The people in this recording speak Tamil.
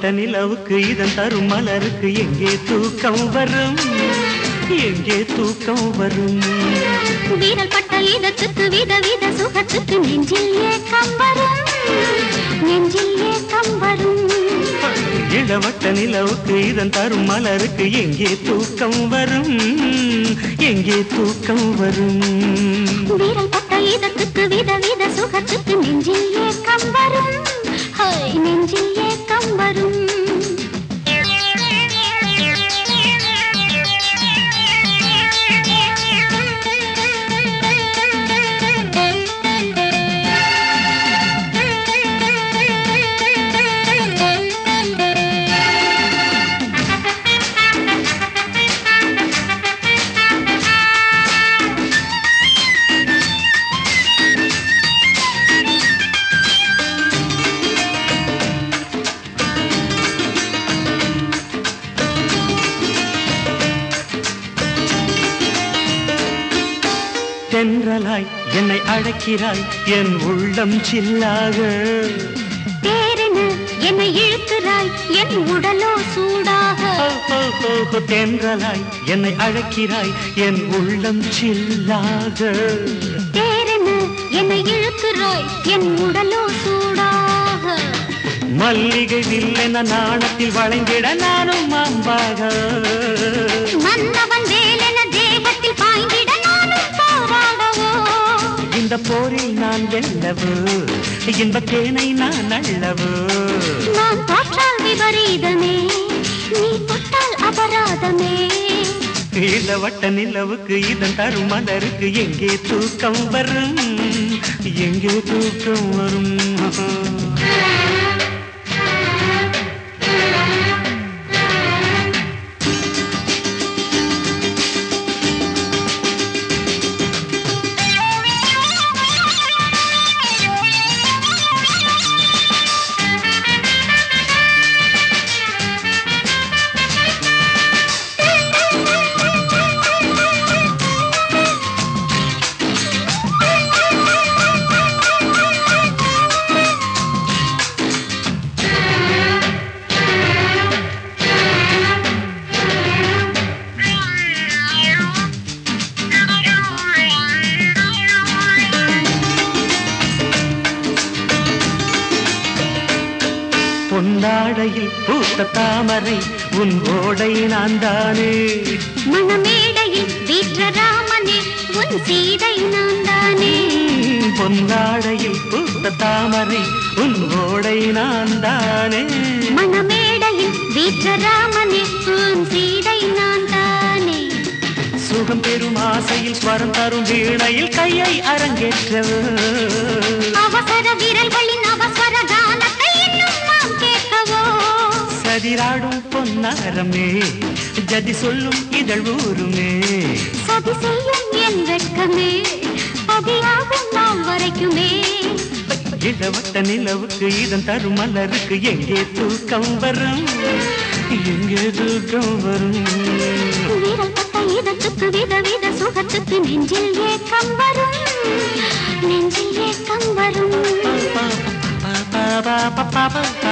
இளவட்ட நிலவுக்கு இதன் தரும் மலருக்கு எங்கே தூக்கம் வரும் எங்கே தூக்கம் வரும் வீரல் பட்ட இதத்துக்கு வித வித சுகத்துக்கு நெஞ்சில் ஏக்கம் வரும் நெஞ்சில் ஏக்கம் வரும் இளவட்ட நிலவுக்கு இதன் தரும் மலருக்கு எங்கே தூக்கம் வரும் எங்கே தூக்கம் வரும் வீரல் பட்ட இதத்துக்கு வித வித சுகத்துக்கு நெஞ்சில் ஏக்கம் வரும் ஹோய் நெஞ்சில் ஏக்கம் வரும் தென்றலாய் என்னை அழைக்கிறாய் என் உள்ளம் சில்லாக தேரென என்னை இழுக்கிறாய் என் உடலோ சூடாக ஓ, ஓ, ஓ, ஓ, தென்றலாய் என்னை அழைக்கிறாய் என் உள்ளம் சில்லாக தேரென என்னை இழுக்கிறாய் என் உடலோ சூடாக மல்லிகை வில்லென நாணத்தில் வளைந்திட நானும் மாம்பாக மன்னவன் வேலென தேகத்தில் பாய்ந்திட நானும் போராடவோ இந்த போரில் நான் வெல்லவோ இன்பத் தேனை நான் அள்ளவோ நான் தோற்றால் விபரீதமே நீ தொட்டால் அபராதமே இளவட்ட நிலவுக்கு இதன் தரும் மலருக்கு எங்கே தூக்கம் வரும் எங்கே தூக்கம் வரும் பொன்னாடையில் பூத்த தாமரை உன் ஓடை நான் தானே மணமேடையில் வீற்ற ராமனே உன் சீதை நான் தானே பொன்னாடையில் பூத்த தாமரை உன் ஓடை நான் தானே மணமேடையில் வீற்ற ராமனே உன் சீதை நான் தானே சுகம் பெறும் ஆசையில் ஸ்வரம் தரும் வீணையில் கையை அரங்கேற்றவோ அவசர விரல்களின் அவசர கானத்தை இன்னும் நாம் கேட்கவோ சதிராடும் பொன்னாரமே ஜதி சொல்லும் இதழ் ஊருமே சதி செய்யும் என் வெட்கமே பதியாகும் நாள் வரைக்குமே இளவட்ட நிலவுக்கு இதன் தரும் மலருக்கு எங்கே தூக்கம் வரும் எங்கே தூக்கம் வரும் வீரல் பட்ட இதத்துக்கு வித வித சுகத்துக்கு நெஞ்சில் ஏக்கம் வரும் நெஞ்சில் ஏக்கம் வரும் பா, பா, பா, பா, பா, பா, பா,